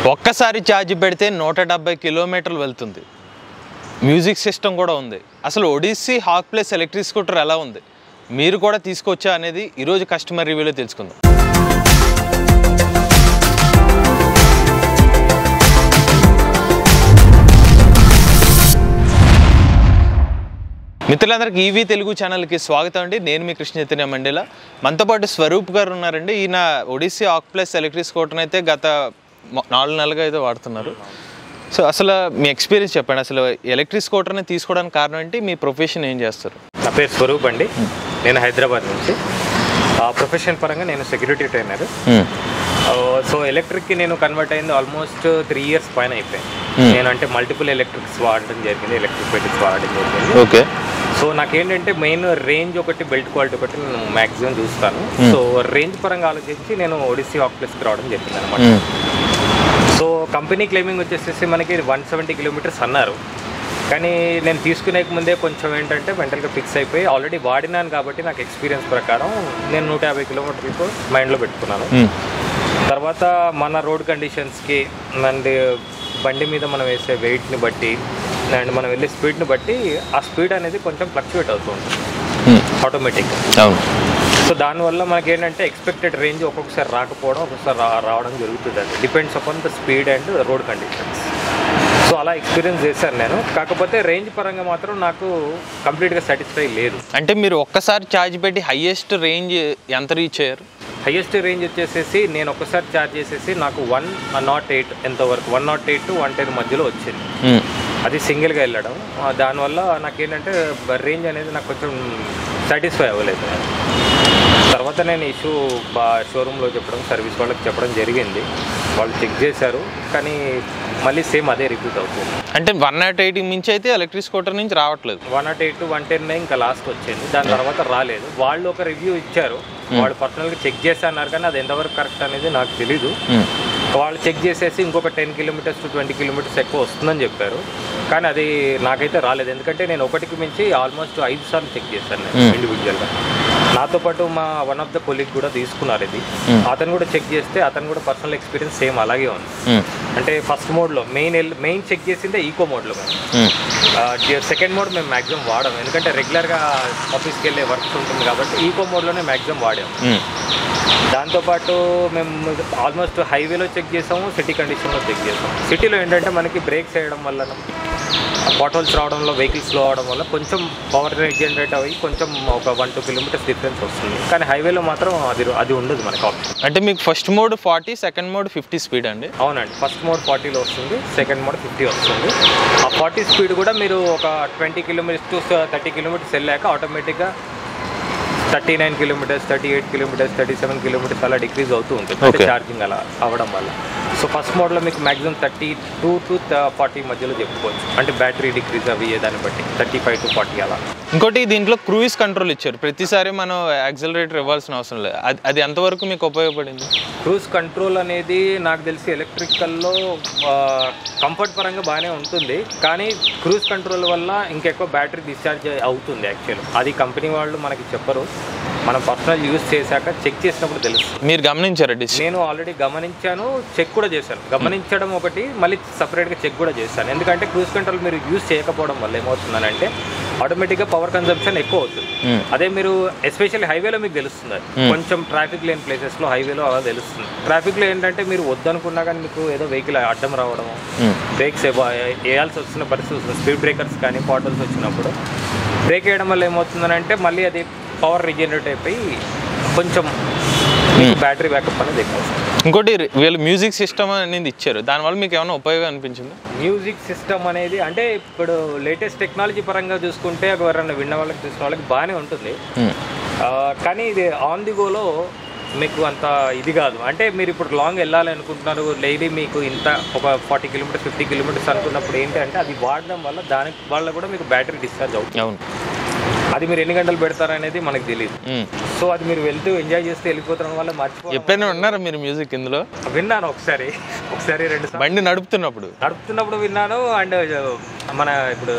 ఒక్కసారి ఛార్జ్ పెడితే నూట డెబ్బై కిలోమీటర్లు వెళ్తుంది మ్యూజిక్ సిస్టమ్ కూడా ఉంది అసలు Odysse hawk plus electric scooter ఎలా ఉంది మీరు కూడా తీసుకొచ్చా అనేది ఈరోజు కస్టమర్ రివ్యూలో తెలుసుకుందాం మిత్రులందరికీ ఈవీ తెలుగు ఛానల్కి స్వాగతం అండి నేను మీ కృష్ణ చైతన్య మండల మనతో పాటు స్వరూప్ గారు ఉన్నారండి ఈయన ఒడిస్సీ ఆక్ ప్లస్ ఎలక్ట్రిక్ స్కూటర్ని అయితే గత మొ- నాలుగు నెలలుగా అయితే వాడుతున్నారు సో అసలు మీ ఎక్స్పీరియన్స్ చెప్పండి అసలు ఎలక్ట్రిక్ స్కూటర్ని తీసుకోవడానికి కారణం ఏంటి మీ ప్రొఫెషన్ ఏం చేస్తారు నా పేరు స్వరూప్ అండి నేను హైదరాబాద్ నుంచి ఆ ప్రొఫెషన్ పరంగా నేను సెక్యూరిటీ ట్రైనర్ సో ఎలక్ట్రిక్కి నేను కన్వర్ట్ అయింది ఆల్మోస్ట్ త్రీ ఇయర్స్ పైన అయిపోయింది నేను అంటే మల్టిపుల్ ఎలక్ట్రిక్స్ వాడడం జరిగింది ఎలక్ట్రిక్ వెహికల్స్ వాడడం జరిగింది ఓకే సో నాకేంటంటే మెయిన్ రేంజ్ ఒకటి బెల్ట్ క్వాలిటీ ఒకటి నేను మ్యాక్సిమం చూస్తాను సో రేంజ్ పరంగా ఆలోచించి నేను ఒడిస్సీ ఆక్ప్లస్కి రావడం జరిగింది అనమాట సో కంపెనీ క్లెయిమింగ్ వచ్చేసేసి మనకి వన్ సెవెంటీ కిలోమీటర్స్ అన్నారు కానీ నేను తీసుకునే ముందే కొంచెం ఏంటంటే మెంటల్గా ఫిక్స్ అయిపోయి ఆల్రెడీ వాడినాను కాబట్టి నాకు ఎక్స్పీరియన్స్ ప్రకారం నేను నూట యాభై కిలోమీటర్లకు మైండ్లో పెట్టుకున్నాను తర్వాత మన రోడ్ కండిషన్స్కి అండ్ బండి మీద మనం వేసే వెయిట్ని బట్టి అండ్ మనం వెళ్ళే స్పీడ్ని బట్టి ఆ స్పీడ్ అనేది కొంచెం ఫ్లక్చువేట్ అవుతుంది ఆటోమేటిక్గా అవును సో దానివల్ల మనకి ఏంటంటే ఎక్స్పెక్టెడ్ రేంజ్ ఒక్కొక్కసారి రాకపోవడం ఒక్కొక్కసారి రా రావడం జరుగుతుంది అది depends upon the speed and road conditions so అలా ఎక్స్పీరియన్స్ చేశాను నేను కాకపోతే రేంజ్ పరంగా మాత్రం నాకు కంప్లీట్గా సాటిస్ఫై లేదు అంటే మీరు ఒక్కసారి ఛార్జ్ పెట్టి హైయెస్ట్ రేంజ్ ఎంత రీచ్ అయ్యారు హైయెస్ట్ రేంజ్ వచ్చేసేసి నేను ఒక్కసారి ఛార్జ్ చేసేసి నాకు వన్ నాట్ ఎయిట్ ఎంతవరకు one nought eight to one ten మధ్యలో వచ్చింది అది సింగిల్గా వెళ్ళడం ఆ, దానివల్ల నాకేంటంటే రేంజ్ అనేది నాకు కొంచెం సాటిస్ఫై అవ్వలేదు తర్వాత నేను ఇష్యూ బా షోరూంలో చెప్పడం సర్వీస్ వాళ్ళకి చెప్పడం జరిగింది వాళ్ళు చెక్ చేశారు కానీ మళ్ళీ సేమ్ అదే రిపీట్ అవుతుంది అంటే వన్ నాట్ ఎయిట్ మించి అయితే ఎలక్ట్రిక్ స్కూటర్ నుంచి రావట్లేదు one nought eight one ten ఇంకా లాస్ట్ వచ్చింది దాని తర్వాత రాలేదు వాళ్ళు ఒక రివ్యూ ఇచ్చారు వాళ్ళు పర్సనల్గా చెక్ చేసి అన్నారు కానీ అది ఎంతవరకు కరెక్ట్ అనేది నాకు తెలీదు వాళ్ళు చెక్ చేసేసి ఇంకొక ten kilometres to twenty kilometres ఎక్కువ వస్తుందని చెప్పారు కానీ అది నాకైతే రాలేదు ఎందుకంటే నేను ఒకటికి మించి ఆల్మోస్ట్ ఐదు సార్లు చెక్ చేశాను నేను ఇండివిజువల్గా నాతో పాటు మా వన్ ఆఫ్ ద కొలీగ్ కూడా తీసుకున్నారు ఇది అతను కూడా చెక్ చేస్తే అతను కూడా పర్సనల్ ఎక్స్పీరియన్స్ సేమ్ అలాగే ఉంది అంటే ఫస్ట్ మోడ్లో మెయిన్ మెయిన్ చెక్ చేసిందే ఈకో మోడ్లో సెకండ్ మోడ్ మేము మ్యాక్సిమం వాడాం ఎందుకంటే రెగ్యులర్గా ఆఫీస్కి వెళ్ళే వర్క్స్ ఉంటుంది కాబట్టి ఈకో మోడ్లోనే మ్యాక్సిమం వాడాం దాంతోపాటు మేము ఆల్మోస్ట్ హైవేలో చెక్ చేసాము సిటీ కండిషన్లో చెక్ చేసాము సిటీలో ఏంటంటే మనకి బ్రేక్స్ వేయడం వల్ల బాటల్స్ రావడంలో వెహికల్స్ స్లో అవడం వల్ల కొంచెం పవర్ జనరేట్ అయ్యి కొంచెం ఒక వన్ టూ కిలోమీటర్స్ డిఫరెన్స్ వస్తుంది కానీ హైవేలో మాత్రం అది అది ఉండదు మనకి ఆప్షన్ అంటే మీకు first mode forty second mode fifty speed అండి అవునండి ఫస్ట్ మోడ్ ఫార్టీలో వస్తుంది సెకండ్ మోడ్ ఫిఫ్టీ వస్తుంది ఆ ఫార్టీ స్పీడ్ కూడా మీరు ఒక twenty kilometres to thirty kilometres వెళ్ళాక ఆటోమేటిక్గా thirty nine kilometres thirty eight kilometres thirty seven kilometres అలా డిక్రీజ్ అవుతూ ఉంటుంది అంటే Okay. ఛార్జింగ్ అలా అవ్వడం వల్ల సో ఫస్ట్ మోడ్లో మీకు maximum thirty two to forty మధ్యలో చెప్పుకోవచ్చు అంటే బ్యాటరీ డిక్రీజ్ అవి దాన్ని బట్టి థర్టీ ఫైవ్ టు ఫార్టీ అలా ఇంకోటి దీంట్లో క్రూయిజ్ కంట్రోల్ ఇచ్చారు ప్రతిసారి మనం యాక్సిలరేటర్ ఇవ్వాల్సిన అవసరం లేదు అది అది ఎంతవరకు మీకు ఉపయోగపడింది క్రూజ్ కంట్రోల్ అనేది నాకు తెలిసి ఎలక్ట్రికల్లో కంఫర్ట్ పరంగా బాగానే ఉంటుంది కానీ క్రూజ్ కంట్రోల్ వల్ల ఇంకెక్కువ బ్యాటరీ డిశ్చార్జ్ అవుతుంది యాక్చువల్ అది కంపెనీ వాళ్ళు మనకి చెప్పరు మనం పర్సనల్ యూస్ చేశాక చెక్ చేసినప్పుడు తెలుస్తుంది మీరు గమనించారా డిస్ నేను ఆల్రెడీ గమనించాను చెక్ కూడా చేశాను గమనించడం ఒకటి మళ్ళీ సపరేట్గా చెక్ కూడా చేశాను ఎందుకంటే క్రూజ్ కంట్రోల్ మీరు యూస్ చేయకపోవడం వల్ల ఏమవుతుందనంటే ఆటోమేటిక్గా పవర్ కన్సంప్షన్ ఎక్కువ అవుతుంది అదే మీరు ఎస్పెషల్లీ హైవేలో మీకు తెలుస్తుంది అది. కొంచెం ట్రాఫిక్ లేని ప్లేసెస్లో హైవేలో అలా తెలుస్తుంది ట్రాఫిక్లో ఏంటంటే మీరు వద్దనుకున్నా కానీ మీకు ఏదో వెహికల్ అడ్డం రావడం బ్రేక్స్ వేయాల్సి వస్తున్న పరిస్థితి వస్తుంది స్పీడ్ బ్రేకర్స్ కానీ పాటల్స్ వచ్చినప్పుడు బ్రేక్ వేయడం వల్ల ఏమవుతుందనంటే మళ్ళీ అది పవర్ రిజనరేట్ అయిపోయి కొంచెం బ్యాటరీ బ్యాకప్ అనేది ఎక్కువ వస్తుంది ఇంకోటి వీళ్ళు మ్యూజిక్ సిస్టమ్ అనేది ఇచ్చారు దానివల్ల మీకు ఏమైనా ఉపయోగం అనిపించింది మ్యూజిక్ సిస్టమ్ అనేది అంటే ఇప్పుడు లేటెస్ట్ టెక్నాలజీ పరంగా చూసుకుంటే ఎవరైనా విన్న వాళ్ళకి చూసిన వాళ్ళకి బాగానే ఉంటుంది ఆ, కానీ ఇది ఆన్ ది గోలో మీకు అంత ఇది కాదు అంటే మీరు ఇప్పుడు లాంగ్ వెళ్ళాలి అనుకుంటున్నారు డైలీ మీకు ఇంత ఒక ఫార్టీ కిలోమీటర్స్ ఫిఫ్టీ కిలోమీటర్స్ అనుకున్నప్పుడు ఏంటి అంటే అది వాడడం వల్ల దానికి వల్ల కూడా మీకు బ్యాటరీ డిశ్చార్జ్ అవుతుంది అవును అది మీరు ఎన్ని గంటలు పెడతారనేది మనకు తెలియదు ఉమ్. సో అది మీరు వెళ్తూ ఎంజాయ్ చేస్తే వెళ్ళిపోతాం వల్ల మర్చిపో ఎప్పుడైనా ఉన్నారా మీరు మ్యూజిక్ ఇందులో విన్నాను ఒకసారి ఒకసారి రెండు సార్లు బండి నడుపుతున్నప్పుడు నడుపుతున్నప్పుడు విన్నాను అండ్ మన ఇప్పుడు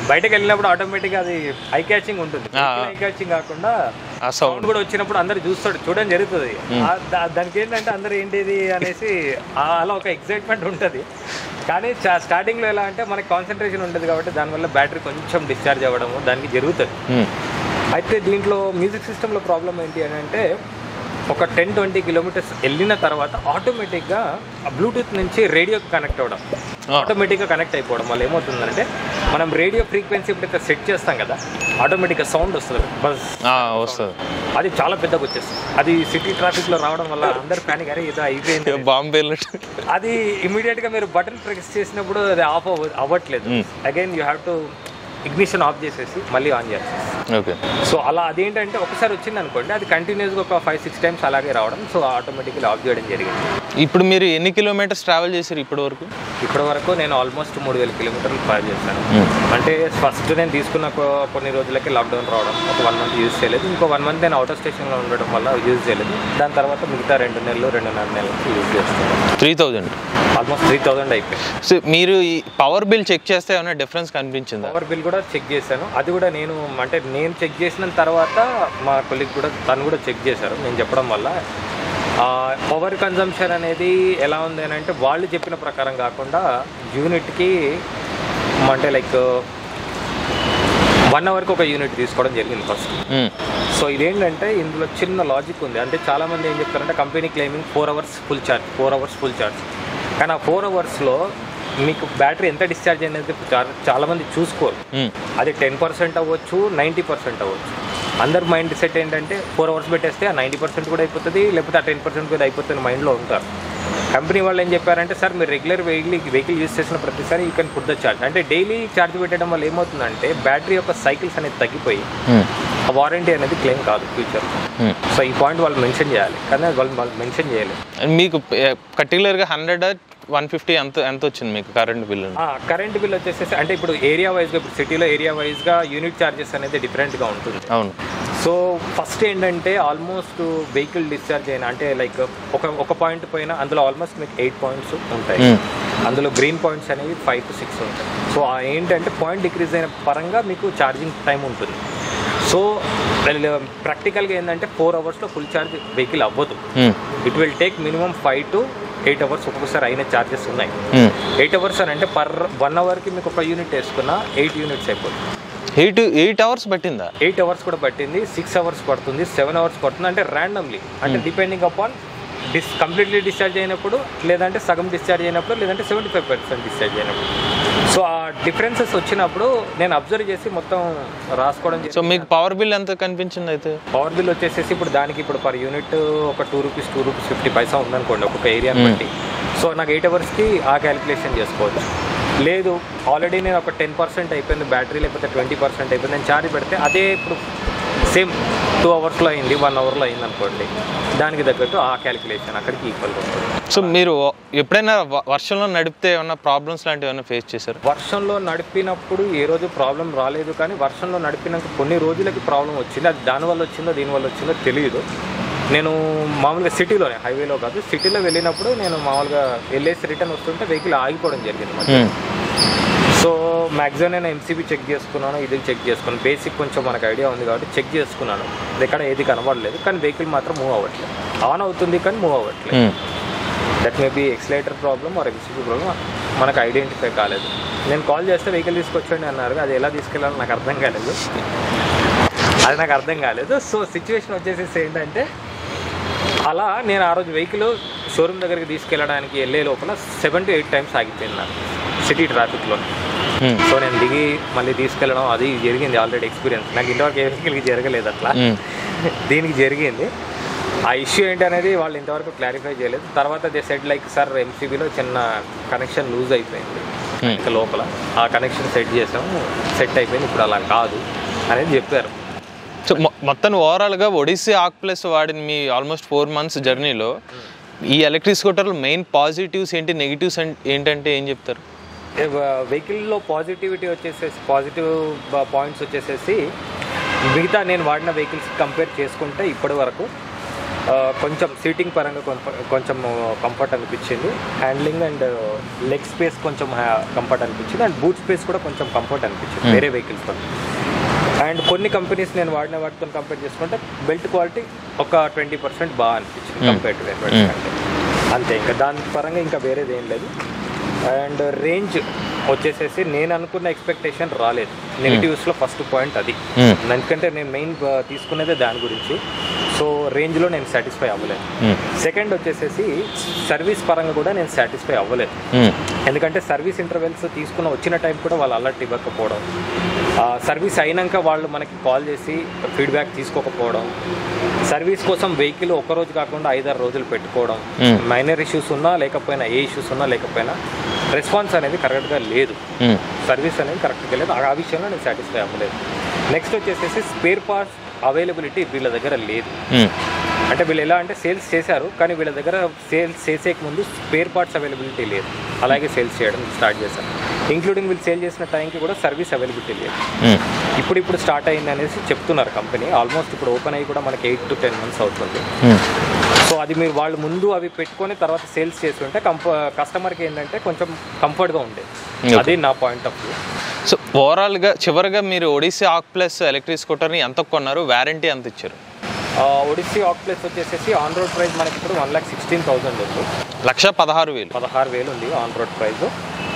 బయటకు వెళ్ళినప్పుడు ఆటోమేటిక్గా అది ఐ క్యాచింగ్ ఉంటుంది ఆ. ఐ క్యాచింగ్ కాకుండా ఆ సౌండ్ సౌండ్ కూడా వచ్చినప్పుడు అందరు చూస్తాడు చూడడం జరుగుతుంది ఆ దా- దానికి ఏంటంటే అందరు ఏంటిది అనేసి ఆ అలా ఒక ఎక్సైట్మెంట్ ఉంటుంది కానీ స్టార్టింగ్లో ఎలా అంటే మనకి కాన్సన్ట్రేషన్ ఉంటుంది కాబట్టి దానివల్ల బ్యాటరీ కొంచెం డిశ్చార్జ్ అవ్వడము దానికి జరుగుతుంది అయితే దీంట్లో మ్యూజిక్ సిస్టంలో ప్రాబ్లం ఏంటి అని అంటే ఒక టెన్ ట్వంటీ కిలోమీటర్స్ వెళ్ళిన తర్వాత ఆటోమేటిక్గా బ్లూటూత్ నుంచి రేడియోకి కనెక్ట్ అవ్వడం ఆటోమేటిక్గా కనెక్ట్ అయిపోవడం వల్ల ఏమవుతుందంటే మనం రేడియో ఫ్రీక్వెన్సీ ఎప్పుడైతే సెట్ చేస్తాం కదా ఆటోమేటిక్గా సౌండ్ వస్తుంది బస్ వస్తుంది అది చాలా పెద్దగా వచ్చేస్తుంది అది సిటీ ట్రాఫిక్లో రావడం వల్ల అందరు ప్యానిక్ అరే ఏదో అయిపోయింది బాంబే వెళ్ళినట్టు అది ఇమీడియట్గా మీరు బటన్ ప్రెస్ చేసినప్పుడు అది ఆఫ్ అవ్వ అవ్వట్లేదు again you have to ignition off చేసేసి మళ్ళీ ఆన్ చేసేసి ఓకే సో అలా అదేంటంటే ఒకసారి వచ్చింది అనుకోండి అది కంటిన్యూస్గా ఒక ఫైవ్ సిక్స్ టైమ్స్ అలాగే రావడం సో ఆటోమేటిక్గా ఆఫ్ చేయడం జరిగింది ఇప్పుడు మీరు ఎన్ని కిలోమీటర్స్ ట్రావెల్ చేశారు ఇప్పటి వరకు ఇప్పటి వరకు నేను ఆల్మోస్ట్ మూడు వేల కిలోమీటర్లు ట్రావెల్ చేశాను అంటే ఫస్ట్ నేను తీసుకున్న కొ- కొన్ని రోజులకి లాక్డౌన్ రావడం ఒక వన్ మంత్ యూజ్ చేయలేదు ఇంకో వన్ మంత్ నేను అవుట్ ఆఫ్ స్టేషన్లో ఉండడం వల్ల యూజ్ చేయలేదు దాని తర్వాత మిగతా రెండు నెలలు రెండున్నర నెలలకి యూజ్ చేస్తాను three thousand almost three thousand అయిపోయింది సో మీరు ఈ పవర్ బిల్ చెక్ చేస్తే ఏమైనా డిఫరెన్స్ కనిపించిందా పవర్ బిల్ కూడా చెక్ చేశాను అది కూడా నేను అంటే నేను చెక్ చేసిన తర్వాత మా కొలిగ్ కూడా తను కూడా చెక్ చేశారు నేను చెప్పడం వల్ల పవర్ కన్జంప్షన్ అనేది ఎలా ఉంది అని అంటే వాళ్ళు చెప్పిన ప్రకారం కాకుండా యూనిట్కి అంటే లైక్ వన్ అవర్కి ఒక యూనిట్ తీసుకోవడం జరిగింది ఫస్ట్ మ్మ్. సో ఇదేంటంటే ఇందులో చిన్న లాజిక్ ఉంది అంటే చాలామంది ఏం చెప్తారంటే company claiming four hours full charge four hours full charge కానీ ఆ ఫోర్ అవర్స్లో మీకు బ్యాటరీ ఎంత డిశ్చార్జ్ అనేది చా- చాలామంది చూసుకోరు మ్మ్. అది టెన్ పర్సెంట్ అవ్వచ్చు నైంటీ పర్సెంట్ అవ్వచ్చు అందరు మైండ్ సెట్ ఏంటంటే ఫోర్ అవర్స్ పెట్టేస్తే ఆ నైంటీ పర్సెంట్ కూడా అయిపోతుంది లేకపోతే ఆ టెన్ పర్సెంట్ కూడా అయిపోతుంది మైండ్లో ఉంటారు కంపెనీ వాళ్ళు ఏం చెప్పారంటే సార్ మీరు రెగ్యులర్ వెహికల్ వెహికల్ యూస్ చేసిన ప్రతిసారి you can put the charge అంటే డైలీ ఛార్జ్ పెట్టడం వల్ల ఏమవుతుందంటే బ్యాటరీ యొక్క సైకిల్స్ అనేది తగ్గిపోయి మ్మ్. ఆ వారంటీ అనేది క్లెయిమ్ కాదు ఫ్యూచర్ మ్మ్. సో ఈ పాయింట్ వాళ్ళు మెన్షన్ చేయాలి కానీ వాళ్ళు వాళ్ళు మెన్షన్ చేయలేదు మీకు పర్టికులర్గా హండ్రెడ్ వన్ ఫిఫ్టీ ఎంత ఎంత వచ్చింది మీకు కరెంట్ బిల్ కరెంట్ బిల్ వచ్చేసేసి అంటే ఇప్పుడు ఏరియా వైజ్గా ఇప్పుడు సిటీలో ఏరియా వైజ్గా యూనిట్ ఛార్జెస్ అనేది డిఫరెంట్గా ఉంటుంది అవును సో ఫస్ట్ ఏంటంటే ఆల్మోస్ట్ వెహికల్ డిశ్చార్జ్ అయిన అంటే లైక్ ఒక ఒక పాయింట్ పైన అందులో ఆల్మోస్ట్ మీకు ఎయిట్ పాయింట్స్ ఉంటాయి మ్మ్. అందులో గ్రీన్ పాయింట్స్ అనేవి ఫైవ్ టు సిక్స్ ఉంటాయి సో ఆ ఏంటంటే పాయింట్ డిక్రీజ్ అయిన పరంగా మీకు ఛార్జింగ్ టైం ఉంటుంది సో ప్రాక్టికల్గా ఏంటంటే ఫోర్ అవర్స్లో ఫుల్ ఛార్జ్ వెహికల్ అవ్వదు మ్మ్. It will take minimum five to eight hours ఒక్కొక్కసారి అయిన ఛార్జెస్ ఉన్నాయి మ్మ్. ఎయిట్ అవర్స్ అని అంటే పర్ వన్ అవర్కి మీకు ఒక యూనిట్ వేసుకున్నా ఎయిట్ యూనిట్స్ అయిపోతుంది ఎయిట్ ఎయిట్ అవర్స్ పట్టిందా ఎయిట్ అవర్స్ కూడా పట్టింది సిక్స్ అవర్స్ పడుతుంది సెవెన్ అవర్స్ పడుతుంది అంటే ర్యాండమ్లీ అంటే depending upon this completely discharge అయినప్పుడు లేదంటే సగం డిశ్చార్జ్ అయినప్పుడు లేదంటే సెవెంటీ ఫైవ్ పర్సెంట్ డిశ్చార్జ్ అయినప్పుడు సో ఆ డిఫరెన్సెస్ వచ్చినప్పుడు నేను అబ్జర్వ్ చేసి మొత్తం రాసుకోవడం సో మీకు పవర్ బిల్ ఎంత కనిపించింది అయితే పవర్ బిల్ వచ్చేసేసి ఇప్పుడు దానికి ఇప్పుడు పర్ యూనిట్ ఒక two rupees two rupees fifty paisa ఉందనుకోండి ఒక్కొక్క ఏరియాని బట్టి సో నాకు ఎయిట్ అవర్స్కి ఆ క్యాలిక్యులేషన్ చేసుకోవచ్చు లేదు ఆల్రెడీ నేను ఒక టెన్ పర్సెంట్ అయిపోయింది బ్యాటరీ లేకపోతే ట్వంటీ పర్సెంట్ అయిపోయింది నేను ఛార్జ్ పెడితే అదే ఇప్పుడు సేమ్ టూ అవర్స్లో అయింది వన్ అవర్లో అయింది అనుకోండి దానికి తగ్గట్టు ఆ క్యాలిక్యులేషన్ అక్కడికి ఈక్వల్గా ఉంటుంది సో మీరు ఎప్పుడైనా వ- వర్షంలో నడిపితే ఏమన్నా ప్రాబ్లమ్స్ లాంటివి ఏమైనా ఫేస్ చేశారు వర్షంలో నడిపినప్పుడు ఏ రోజు ప్రాబ్లం రాలేదు కానీ వర్షంలో నడిపినాక కొన్ని రోజులకి ప్రాబ్లం వచ్చింది అది దానివల్ల వచ్చిందో దీనివల్ల వచ్చిందో తెలియదు నేను మామూలుగా సిటీలోనే హైవేలో కాదు సిటీలో వెళ్ళినప్పుడు నేను మామూలుగా వెళ్ళేసి రిటర్న్ వస్తుంటే వెహికల్ ఆగిపోవడం జరిగింది మధ్యలో. మ్మ్. సో మ్యాక్సిమం నేను ఎంసీబీ చెక్ చేసుకున్నాను ఇది చెక్ చేసుకున్నాను బేసిక్ కొంచెం మనకు ఐడియా ఉంది కాబట్టి చెక్ చేసుకున్నాను ఎక్కడ ఏది కనబడలేదు కానీ వెహికల్ మాత్రం మూవ్ అవ్వట్లేదు ఆన్ అవుతుంది కానీ మూవ్ అవ్వట్లేదు మ్మ్. That may be accelerator problem or MCB problem మనకు ఐడెంటిఫై కాలేదు నేను కాల్ చేస్తే వెహికల్ తీసుకొచ్చండి అన్నారు అది ఎలా తీసుకెళ్ళాలో నాకు అర్థం కాలేదు అది నాకు అర్థం కాలేదు సో సిచ్యువేషన్ వచ్చేసేసి ఏంటంటే అలా నేను ఆ రోజు వెహికల్ షోరూమ్ దగ్గరికి తీసుకెళ్ళడానికి వెళ్ళే లోపల సెవెన్ టు ఎయిట్ టైమ్స్ ఆగిపోయింది నాకు సిటీ ట్రాఫిక్లో మ్మ్. సో నేను దిగి మళ్ళీ తీసుకెళ్ళడం అది జరిగింది ఆల్రెడీ ఎక్స్పీరియన్స్ నాకు ఇంతవరకు ఏ వెహికల్కి జరగలేదు అట్లా మ్మ్. దీనికి జరిగింది ఆ ఇష్యూ ఏంటి అనేది వాళ్ళు ఇంతవరకు క్లారిఫై చేయలేదు తర్వాత దే సెట్ లైక్ సార్ ఎంసీబీలో చిన్న కనెక్షన్ లూజ్ అయిపోయింది Hmm. ఇంకా లోపల ఆ కనెక్షన్ సెట్ చేసాము సెట్ అయిపోయింది ఇప్పుడు అలా కాదు అనేది చెప్పారు సో మొ- మొత్తం ఓవరాల్గా ఒడిస్సీ ఆక్ ప్లస్ వాడిన మీ ఆల్మోస్ట్ ఫోర్ మంత్స్ జర్నీలో ఈ ఎలక్ట్రిక్ స్కూటర్లో మెయిన్ పాజిటివ్స్ ఏంటి నెగిటివ్స్ ఏంటంటే ఏం చెప్తారు వెహికల్లో పాజిటివిటీ వచ్చేసేసి పాజిటివ్ పాయింట్స్ వచ్చేసేసి మిగతా నేను వాడిన వెహికల్స్ కంపేర్ చేసుకుంటే ఇప్పటి వరకు ఆ, కొంచెం సీటింగ్ పరంగా కొంచెం కొంచెం కంఫర్ట్ అనిపించింది హ్యాండ్లింగ్ అండ్ లెగ్ స్పేస్ కొంచెం కంఫర్ట్ అనిపించింది అండ్ బూట్ స్పేస్ కూడా కొంచెం కంఫర్ట్ అనిపించింది వేరే వెహికల్స్తో అండ్ కొన్ని కంపెనీస్ నేను వాడిన వాటితో కంపేర్ చేసుకుంటే బెల్ట్ క్వాలిటీ ఒక ట్వంటీ పర్సెంట్ బాగా అనిపించింది కంపేర్ టు అంటే అంతే ఇంకా దాని పరంగా ఇంకా వేరేది ఏం లేదు అండ్ రేంజ్ వచ్చేసేసి నేను అనుకున్న ఎక్స్పెక్టేషన్ రాలేదు నెగిటివ్స్లో ఫస్ట్ పాయింట్ అది Hmm. ఎందుకంటే నేను మెయిన్ తీసుకునేదే దాని గురించి సో రేంజ్లో నేను సాటిస్ఫై అవ్వలేదు మ్మ్. సెకండ్ వచ్చేసేసి సర్వీస్ పరంగా కూడా నేను సాటిస్ఫై అవ్వలేదు మ్మ్. ఎందుకంటే సర్వీస్ ఇంటర్వెల్స్ తీసుకున్న వచ్చిన టైం కూడా వాళ్ళు అలర్ట్ ఇవ్వకపోవడం ఆ, సర్వీస్ అయినాక వాళ్ళు మనకి కాల్ చేసి ఫీడ్బ్యాక్ తీసుకోకపోవడం సర్వీస్ కోసం వెహికల్ ఒక రోజు కాకుండా ఐదారు రోజులు పెట్టుకోవడం Hmm. మైనర్ ఇష్యూస్ ఉన్నా లేకపోయినా ఏ ఇష్యూస్ ఉన్నా లేకపోయినా రెస్పాన్స్ అనేది కరెక్ట్గా లేదు మ్మ్. సర్వీస్ అనేది కరెక్ట్గా లేదు ఆ విషయంలో నేను సాటిస్ఫై అవ్వలేదు నెక్స్ట్ వచ్చేసేసి స్పేర్ పార్ట్స్ అవైలబిలిటీ వీళ్ళ దగ్గర లేదు మ్మ్. అంటే వీళ్ళు ఎలా అంటే సేల్స్ చేశారు కానీ వీళ్ళ దగ్గర సేల్స్ చేసేక ముందు స్పేర్ పార్ట్స్ అవైలబిలిటీ లేదు అలాగే సేల్స్ చేయడం స్టార్ట్ చేశారు ఇంక్లూడింగ్ వీళ్ళు సేల్ చేసిన టైంకి కూడా సర్వీస్ అవైలబిలిటీ లేదు మ్మ్. ఇప్పుడు ఇప్పుడు స్టార్ట్ అయింది అనేసి చెప్తున్నారు కంపెనీ ఆల్మోస్ట్ ఇప్పుడు ఓపెన్ అయ్యి కూడా మనకి ఎయిట్ టు టెన్ మంత్స్ అవుతుంది మ్మ్. సో అది మీరు వాళ్ళు ముందు అవి పెట్టుకొని తర్వాత సేల్స్ చేస్తుంటే కంప కస్టమర్కి ఏంటంటే కొంచెం కంఫర్ట్గా ఉండేది Okay. అది నా పాయింట్ ఆఫ్ వ్యూ సో ఓవరాల్గా చివరిగా మీరు ఒడిస్సీ ఆక్ ప్లస్ ఎలక్ట్రిక్ స్కూటర్ని ఎంత కొన్నారు వారంటీ ఎంత ఇచ్చారు ఒడిస్సీ ఆక్ ప్లేస్ వచ్చేసేసి ఆన్ రోడ్ ప్రైస్ మనకి ఇప్పుడు వన్ ల్యాక్ సిక్స్టీన్ థౌసండ్ ఉంది లక్ష పదహారు వేలు పదహారు వేలు ఉంది on road price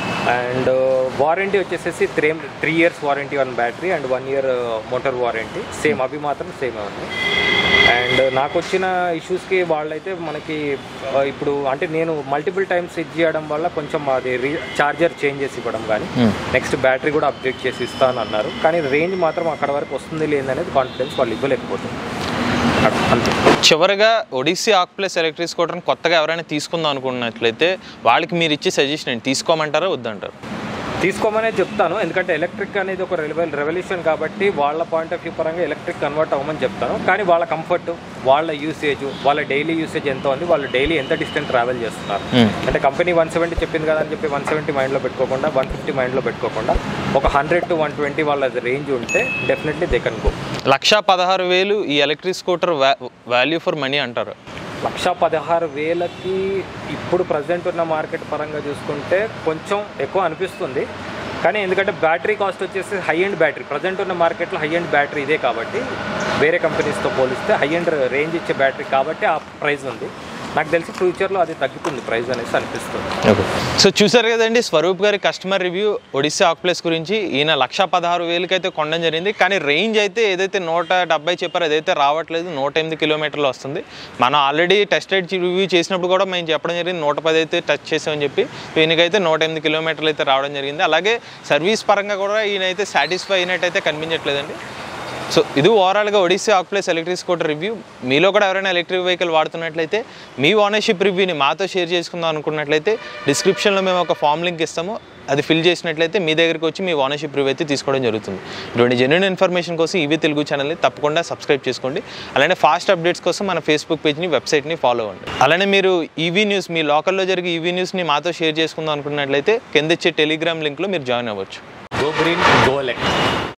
and warranty వచ్చేసేసి three three years warranty on battery and one year motor warranty same అవి మాత్రం సేమ్ ఉన్నాయి అండ్ నాకు వచ్చిన ఇష్యూస్కి వాళ్ళైతే మనకి ఆ, ఇప్పుడు అంటే నేను మల్టిపుల్ టైమ్స్ ఇది చేయడం వల్ల కొంచెం అది రీ చార్జర్ చేంజ్ చేసి ఇవ్వడం కానీ Hmm. నెక్స్ట్ బ్యాటరీ కూడా అప్డేట్ చేసి ఇస్తాను అన్నారు కానీ రేంజ్ మాత్రం అక్కడ వరకు వస్తుంది లేదనేది కాన్ఫిడెన్స్ వాళ్ళు ఇవ్వలేకపోతుంది అక్కడ అంతే చివరిగా ఒడిస్సీ ఆక్ ప్లస్ ఎలక్ట్రిక్ స్కూటర్ని కొత్తగా ఎవరైనా తీసుకుందాం అనుకున్నట్లయితే వాళ్ళకి మీరు ఇచ్చే సజెషన్ ఏంటి తీసుకోమంటారా వద్దంటారు తీసుకోమనే చెప్తాను ఎందుకంటే ఎలక్ట్రిక్ అనేది ఒక రెవెల్ రెవల్యూషన్ కాబట్టి వాళ్ళ పాయింట్ ఆఫ్ వ్యూ పరంగా ఎలక్ట్రిక్ కన్వర్ట్ అవ్వమని చెప్తాను కానీ వాళ్ళ కంఫర్ట్ వాళ్ళ యూసేజ్ వాళ్ళ డైలీ యూసేజ్ ఎంత ఉంది వాళ్ళు డైలీ ఎంత డిస్టెన్స్ ట్రావెల్ చేస్తున్నారు మ్మ్. అంటే కంపెనీ వన్ సెవెంటీ చెప్పింది కదా అని చెప్పి వన్ సెవెంటీ మైండ్లో పెట్టుకోకుండా వన్ ఫిఫ్టీ మైండ్లో పెట్టుకోకుండా ఒక హండ్రెడ్ టు వన్ ట్వంటీ వాళ్ళ రేంజ్ ఉంటే definitely they can go lakh పదహారు వేలు ఈ electric scooter value for money అంటారు లక్ష పదహారు వేలకి ఇప్పుడు ప్రజెంట్ ఉన్న మార్కెట్ పరంగా చూసుకుంటే కొంచెం ఎక్కువ అనిపిస్తుంది కానీ ఎందుకంటే బ్యాటరీ కాస్ట్ వచ్చేసి హై ఎండ్ బ్యాటరీ ప్రజెంట్ ఉన్న మార్కెట్లో హై ఎండ్ బ్యాటరీ ఇదే కాబట్టి వేరే కంపెనీస్తో పోలిస్తే హై ఎండ్ రేంజ్ ఇచ్చే బ్యాటరీ కాబట్టి ఆ ప్రైస్ ఉంది నాకు తెలిసి ఫ్యూచర్లో అది తగ్గుతుంది ప్రైస్ అనేసి అనిపిస్తుంది ఓకే సో చూసారు కదండి స్వరూప్ గారి కస్టమర్ రివ్యూ ఒడిస్సా ఆక్ ప్లేస్ గురించి ఈయన లక్ష పదహారు వేలకి అయితే కొనడం జరిగింది కానీ రేంజ్ అయితే ఏదైతే నూట డెబ్బై చెప్పారో అదైతే రావట్లేదు నూట ఎనిమిది కిలోమీటర్లు వస్తుంది మనం ఆల్రెడీ టెస్ట్ రైడ్ రివ్యూ చేసినప్పుడు కూడా మేము చెప్పడం జరిగింది నూట పది అయితే టచ్ చేసామని చెప్పి ఈయనకైతే నూట ఎనిమిది కిలోమీటర్లు అయితే రావడం జరిగింది అలాగే సర్వీస్ పరంగా కూడా ఈయన అయితే సాటిస్ఫై అయినట్టయితే కనిపించట్లేదండి సో ఇది ఓవరాల్గా ఒడిస్సా ఆక్ ప్లేస్ ఎలక్ట్రిక్ స్కూటర్ రివ్యూ మీలో కూడా ఎవరైనా ఎలక్ట్రిక్ వెహికల్ వాడుతున్నట్లయితే మీ ఓనర్షిప్ రివ్యూని మాతో షేర్ చేసుకుందాం అనుకున్నట్లయితే డిస్క్రిప్షన్లో మేము ఒక ఫామ్ లింక్ ఇస్తాము అది ఫిల్ చేసినట్లయితే మీ దగ్గరికి వచ్చి మీ ఓనర్షిప్ రివ్యూ అయితే తీసుకోవడం జరుగుతుంది ఇటువంటి జెన్యున్ ఇన్ఫర్మేషన్ కోసం ఈవీ తెలుగు ఛానల్ని తప్పకుండా సబ్స్క్రైబ్ చేసుకోండి అలానే ఫాస్ట్ అప్డేట్స్ కోసం మన ఫేస్బుక్ పేజ్ని వెబ్సైట్ని ఫాలో అవ్వండి అలానే మీరు ఈవీ న్యూస్ మీ లోకల్లో జరిగే ఈవీ న్యూస్ని మాతో షేర్ చేసుకుందాం అనుకున్నట్లయితే కింద ఇచ్చే టెలిగ్రామ్ లింక్లో మీరు జాయిన్ అవ్వచ్చు గో గ్రీన్ గో ఎలక్ట్రిక్